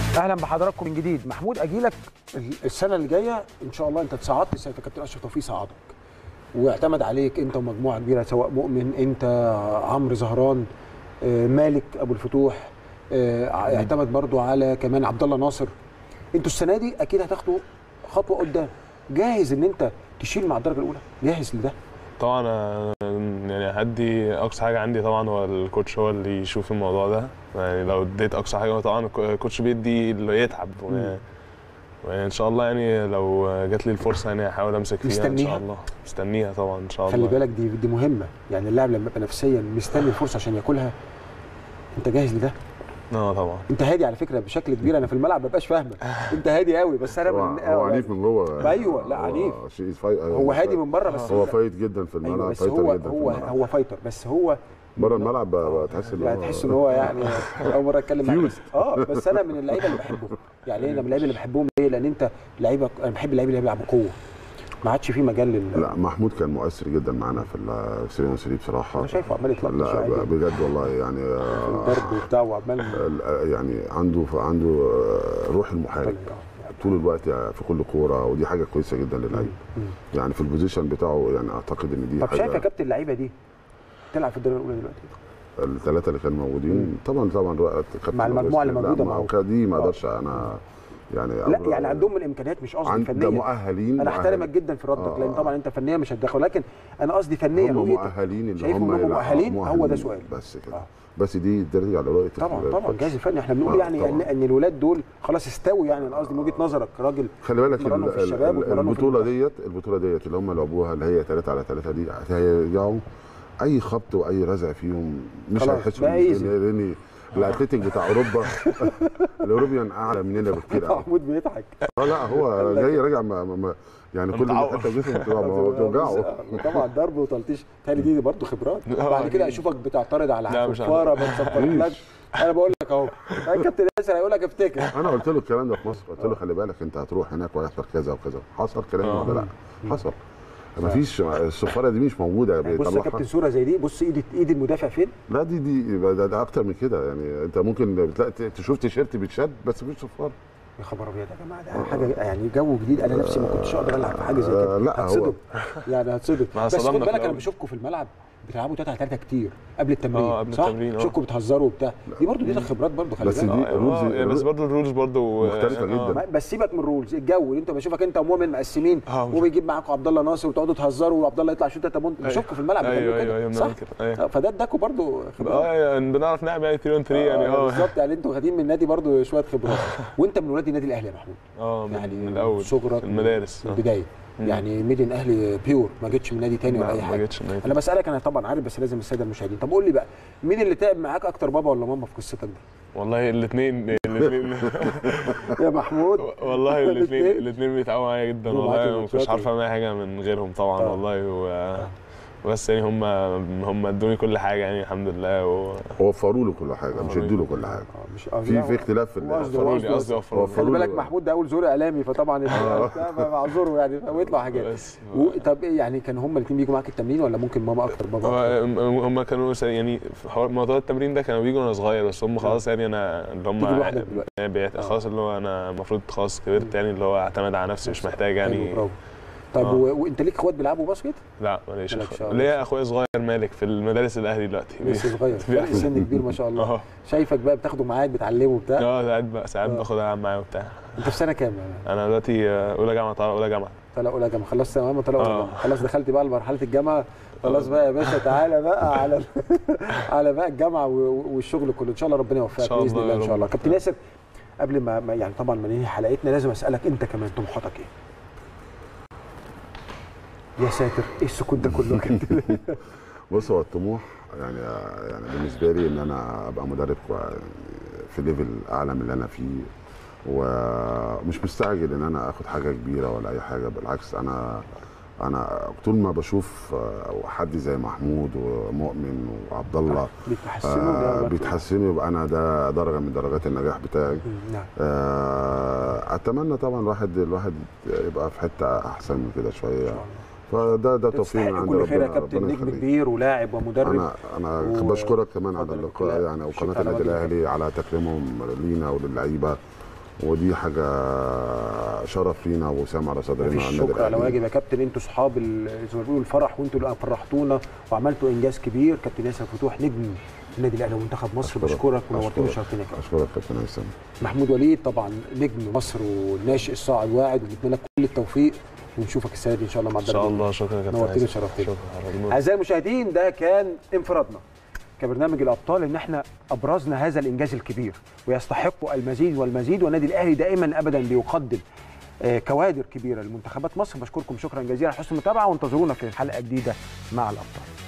اهلا بحضراتكم من جديد محمود اجيلك السنه اللي جايه ان شاء الله انت اتصعدت سنه كابتن اشرف توفيق صعدك واعتمد عليك انت ومجموعه كبيره سواء مؤمن انت عمرو زهران آه، مالك ابو الفتوح آه، اعتمد برضو على كمان عبد الله ناصر انتوا السنه دي اكيد هتاخدوا خطوه قدام جاهز ان انت تشيل مع الدرجه الاولى جاهز لده طبعا أنا يعني هدي اقصى حاجه عندي طبعا هو الكوتش هو اللي يشوف الموضوع ده يعني لو اديت اقصى حاجه هو طبعا الكوتش بيدي اللي يتعب و- وان شاء الله يعني لو جات لي الفرصه يعني هحاول امسك فيها ان مستنيها؟ شاء الله مستنيها طبعا ان شاء الله خلي بالك دي دي مهمه يعني اللاعب لما يبقى نفسيا مستني الفرصه عشان ياكلها انت جاهز لده اه طبعا انت هادي على فكره بشكل كبير انا في الملعب ما ببقاش فاهمك انت هادي قوي بس انا هو, من هو آه، عنيف من جوه أيوة، لا، هو عنيف. شيء فاي... هو هادي من بره بس هو فايت جدا في الملعب ايوه بس فايتر هو جدا هو في الملعب هو فايتر بس هو بره الملعب بقى بقى تحس ان يعني هو تحس ان هو يعني اول مره اتكلم معاك فيوز. اه بس انا من اللعيبه اللي بحبهم يعني انا من اللعيبه اللي بحبهم ليه؟ لان انت لعيبه انا بحب اللعيبه اللي بيلعبوا قوه ما عادش في مجال لل لا محمود كان مؤثر جدا معانا في السيريا سري بصراحه انا شايفه عمال يتلطش لا عادي. ب- بجد والله يعني في آه، الضرب وبتاع وعمال ال- يعني عنده عنده آه، روح المحارب طول الوقت في كل كوره ودي حاجه كويسه جدا للعيب يعني في البوزيشن بتاعه يعني اعتقد ان دي طب شايف يا حاجه كابتن اللعيبه دي تلعب في الدرجه الاولى دلوقتي الثلاثه اللي كانوا موجودين طبعا طبعا رؤى- كابتن مع المجموعة اللي لا، موجودة ما معه. هو دي ما آه. اقدرش انا يعني لا أبرر- يعني عندهم الامكانيات مش قصدي عند ده فنيا مؤهلين انا مؤهلين. احترمك جدا في ردك آه. لان طبعا انت فنيا مش هتدخل لكن انا قصدي فنيا هم رؤيتك. مؤهلين اللي شايفهم هم إنهم يلعبوا- مؤهلين؟ هو ده سؤال. بس كده آه. بس دي ترجع لرؤيه طبعا ال- طبعا الكوتش. الجهاز الفني احنا بنقول آه، يعني ان طبعاً. ان الولاد دول خلاص استووا يعني انا قصدي من وجهه نظرك راجل خلي بالك اتمرنوا ال- في الشباب ال- واتمرنوا في البطوله المنتخب. ديت البطوله ديت اللي هم لعبوها اللي هي 3 على 3 دي هيرجعوا اي خبط واي رزع فيهم مش خلاص، هيحسوا بقى بيه، easy. لان الاتليتيك بتاع اوروبا الاوروبيان اعلى مننا بكتير قوي محمود بيضحك اه لا هو جاي راجع ما ما- ما يعني كل متعور. حته في جسمه بتوجعه ما هو بتوجعه طبعا ضرب وتلطيش تاني دي برضه خبرات بعد كده اشوفك بتعترض على لا، مش حفاره ما تصفرلكش انا بقول لك اهو الكابتن ياسر هيقول لك افتكر انا قلت له الكلام ده في مصر قلت له خلي بالك انت هتروح هناك وهيحصل كذا وكذا حصل كلام آه. ولا لا حصل مفيش السفاره دي مش موجوده بص يا بيطلعها. كابتن صوره زي دي بص ايد ايد المدافع فين لا دي دي ده, ده اكتر من كده يعني انت ممكن بتلاقي تشوف تيشيرت بيتشد بس مفيش صفاره يا خبر ابيض يا جماعه ده حاجه يعني جو جديد انا نفسي ما كنتش اقدر العب في حاجه زي كده آه، لا، هو- هتصدم يعني هتصدم ما بس خد صدمنا في بالك انا الأول. بشوفكم في الملعب بتلعبوا 3 على 3 كتير قبل التمرين آه، قبل صح؟ التمرين، آه. بشوفكم بتهزروا وبتاع دي برضو دي خبرات برضو خلي بس بالك دي آه، الرولز- آه، بس برضه الرولز برضه مختلفة جداً. ما- بس سيبك من الرولز الجو اللي انت بشوفك انت ومؤمن مقسمين آه، مش- وبيجيب معاكم عبد الله ناصر وتقعدوا تهزروا وعبد الله يطلع يشوط انت بشوفكم في الملعب بتعملوا ايوه كده ايوه ايوه صح؟ بنعمل كده أيوة. آه، فده اداكم برضو خبرات اه يعني بنعرف نلعب يعني 3 اون 3 يعني آه، اه بالظبط يعني انتوا واخدين من النادي برضو شويه خبرات وانت من ولاد النادي الاهلي يا محمود اه من, يعني من الاول صغرك في المدارس من آه. البدايه مم. يعني ميدن اهلي بيور ما جيتش من نادي تاني ولا لا، اي ما حاجه جيتش من نادي. انا بسالك انا طبعا عارف بس لازم الساده المشاهدين طب قول لي بقى مين اللي تعب معاك اكتر بابا ولا ماما في قصتك دي والله الاثنين الاثنين يا محمود والله الاتنين؟ الاثنين الاثنين بيتعبوا معايا جدا بيبقوا معاك والله ما كنتش الماتشات عارف اعمل اي حاجه من غيرهم طبعا طبعا. والله و بس يعني هم هم ادوني كل حاجه يعني الحمد لله و وفروا له كل حاجه مش ادوا له كل حاجه آه، مش آه، في لا، في اختلاف في هو قصده- ال- هو وفروا لي قصدي وفروا لي. خلي وفروا بالك له. محمود ده اول زور اعلامي فطبعا معذوره يعني ويطلع حاجات بس و... طب إيه يعني كانوا هم الاثنين بيجوا معاك التمرين ولا ممكن ماما اكتر بابا أكتر؟ هو- هم كانوا س- يعني في حوار موضوع التمرين ده كانوا بيجوا وانا صغير بس هم خلاص يعني انا اللي هم تيجي لوحدك دلوقتي. يعني بيعت- آه. خلاص اللي هو انا المفروض خلاص كبرت يعني اللي هو اعتمد على نفسي مش محتاج حلو، يعني برافو. طب آه. و... وانت ليك اخوات بيلعبوا باسكت؟ لا ماليش مالكش أخ- آه. ليا اخويا صغير مالك في المدارس الاهلي دلوقتي لسه صغير فرق بيلعب. سن كبير ما شاء الله اه شايفك بقى بتاخده معاك بتعلمه بتاع اه ساعات بقى ساعات آه. باخد العب معاه وبتاع انت في سنه كام؟ انا دلوقتي آه، اولى جامعه طالع اولى جامعه طلع اولى جامعه خلصت ثانويه عامه طلع اولى آه. جامعه خلاص دخلت بقى لمرحله الجامعه خلاص بقى يا باشا تعالى بقى على على بقى الجامعه و- والشغل كله ان شاء الله ربنا إن يوفقك شاء باذن الله الله ان يا شاء الله رب. كابتن ياسر قبل ما ما- يعني طبعا ما ننهي حلقتنا لازم اسالك انت كمان طموحاتك ايه؟ يا ساتر ايه السكوت ده كله يا كابتن؟ بص هو الطموح يعني يعني بالنسبه لي ان انا ابقى مدرب كوي- في ليفل اعلى من اللي انا فيه ومش مستعجل ان انا اخد حاجه كبيره ولا اي حاجه بالعكس انا انا طول ما بشوف آه، حد زي محمود ومؤمن وعبد الله بيتحسنوا آه ده بيتحسنوا يبقى انا ده درجه من درجات النجاح بتاعي مم، نعم آه اتمنى طبعا الواحد الواحد يبقى في حته احسن من كده ان شويه شاء الله فده ده توفيق من تستحق عند كل خير يا ربنا كابتن ربنا نجم يخليك. كبير ولاعب ومدرب انا انا و- بشكرك كمان على اتفضل يا اللقاء دكتور. يعني شكراً وقناه على النادي وجهك. الاهلي على تكريمهم لينا وللعيبه ودي حاجه شرف لينا وسام على صدرنا مفيش على النادي شكر على الأهلي. واجب يا كابتن انتوا اصحاب ال- زي ما بيقولوا الفرح وانتوا اللي فرحتونا وعملتوا انجاز كبير كابتن ياسر فتوح نجم النادي الاهلي ومنتخب مصر أشكرك. بشكرك ونورتونا أشكرك. وشرفتنا يا كابتن اشكرك كابتن هيثم محمود وليد طبعا نجم مصر والناشئ الصاعد واعد ونتمنى لك كل التوفيق ونشوفك السنه دي ان شاء الله مع ان شاء الدرجة الله شكرا يا كابتن نورتني هيثم. وشرفتني. شكرا على النور. اعزائي المشاهدين ده كان انفرادنا كبرنامج الابطال ان احنا ابرزنا هذا الانجاز الكبير ويستحق المزيد والمزيد والنادي الاهلي دائما ابدا بيقدم آه، كوادر كبيره لمنتخبات مصر بشكركم شكرا جزيلا على حسن المتابعه وانتظرونا في حلقه جديده مع الابطال